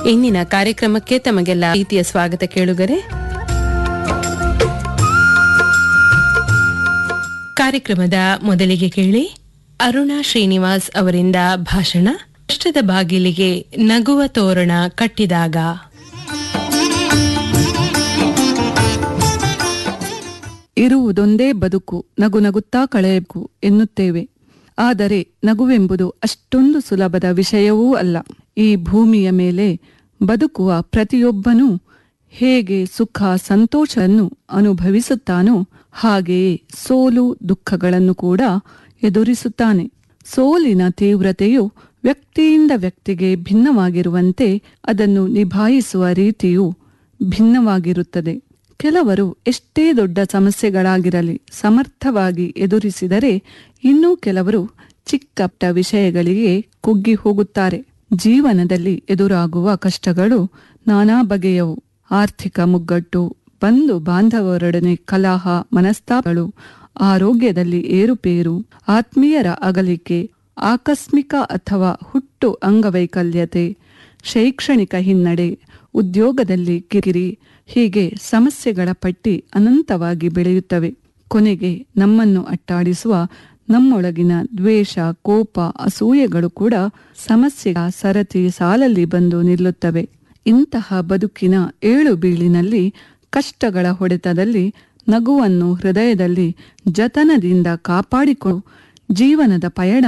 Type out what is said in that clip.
ಇಂದಿನ ಕಾರ್ಯಕ್ರಮಕ್ಕೆ ತಮಗೆಲ್ಲ ಪ್ರೀತಿಯ ಸ್ವಾಗತ ಕೇಳುಗರೆ ಕಾರ್ಯಕ್ರಮದ ಮೊದಲಿಗೆ ಕೇಳಿ ಅರುಣಾ ಶ್ರೀನಿವಾಸ್ ಅವರಿಂದ ಭಾಷಣ ಕಷ್ಟದ ಬಾಗಿಲಿಗೆ ನಗುವ ತೋರಣ ಕಟ್ಟಿದಾಗ ಇರುವುದೊಂದೇ ಬದುಕು ನಗು ನಗುತ್ತಾ ಕಳೆಯಬೇಕು ಎನ್ನುತ್ತೇವೆ ಆದರೆ ನಗುವೆಂಬುದು ಅಷ್ಟೊಂದು ಸುಲಭದ ವಿಷಯವೂ ಅಲ್ಲ ಈ ಭೂಮಿಯ ಮೇಲೆ ಬದುಕುವ ಪ್ರತಿಯೊಬ್ಬನೂ ಹೇಗೆ ಸುಖ ಸಂತೋಷವನ್ನು ಅನುಭವಿಸುತ್ತಾನೋ ಹಾಗೆಯೇ ಸೋಲು ದುಃಖಗಳನ್ನು ಕೂಡ ಎದುರಿಸುತ್ತಾನೆ ಸೋಲಿನ ತೀವ್ರತೆಯು ವ್ಯಕ್ತಿಯಿಂದ ವ್ಯಕ್ತಿಗೆ ಭಿನ್ನವಾಗಿರುವಂತೆ ಅದನ್ನು ನಿಭಾಯಿಸುವ ರೀತಿಯು ಭಿನ್ನವಾಗಿರುತ್ತದೆ ಕೆಲವರು ಎಷ್ಟೇ ದೊಡ್ಡ ಸಮಸ್ಯೆಗಳಾಗಿರಲಿ ಸಮರ್ಥವಾಗಿ ಎದುರಿಸಿದರೆ ಇನ್ನೂ ಕೆಲವರು ಚಿಕ್ಕಪುಟ್ಟ ವಿಷಯಗಳಿಗೆ ಕುಗ್ಗಿ ಹೋಗುತ್ತಾರೆ ಜೀವನದಲ್ಲಿ ಎದುರಾಗುವ ಕಷ್ಟಗಳು ನಾನಾ ಬಗೆಯವು ಆರ್ಥಿಕ ಮುಗ್ಗಟ್ಟು ಬಂಧು ಬಾಂಧವರೊಡನೆ ಕಲಹ ಮನಸ್ತಾಪಗಳು ಆರೋಗ್ಯದಲ್ಲಿ ಏರುಪೇರು ಆತ್ಮೀಯರ ಅಗಲಿಕೆ ಆಕಸ್ಮಿಕ ಅಥವಾ ಹುಟ್ಟು ಅಂಗವೈಕಲ್ಯತೆ ಶೈಕ್ಷಣಿಕ ಹಿನ್ನಡೆ ಉದ್ಯೋಗದಲ್ಲಿ ಕಿರಿಕಿರಿ ಹೀಗೆ ಸಮಸ್ಯೆಗಳ ಪಟ್ಟಿ ಅನಂತವಾಗಿ ಬೆಳೆಯುತ್ತವೆ ಕೊನೆಗೆ ನಮ್ಮನ್ನು ಅಟ್ಟಾಡಿಸುವ ನಮ್ಮೊಳಗಿನ ದ್ವೇಷ ಕೋಪ ಅಸೂಯೆಗಳು ಕೂಡ ಸಮಸ್ಯೆಯ ಸರತಿ ಸಾಲಲ್ಲಿ ಬಂದು ನಿಲ್ಲುತ್ತವೆ ಇಂತಹ ಬದುಕಿನ ಏಳು ಬೀಳಿನಲ್ಲಿ ಕಷ್ಟಗಳ ಹೊಡೆತದಲ್ಲಿ ನಗುವನ್ನು ಹೃದಯದಲ್ಲಿ ಜತನದಿಂದ ಕಾಪಾಡಿಕೊಂಡು ಜೀವನದ ಪಯಣ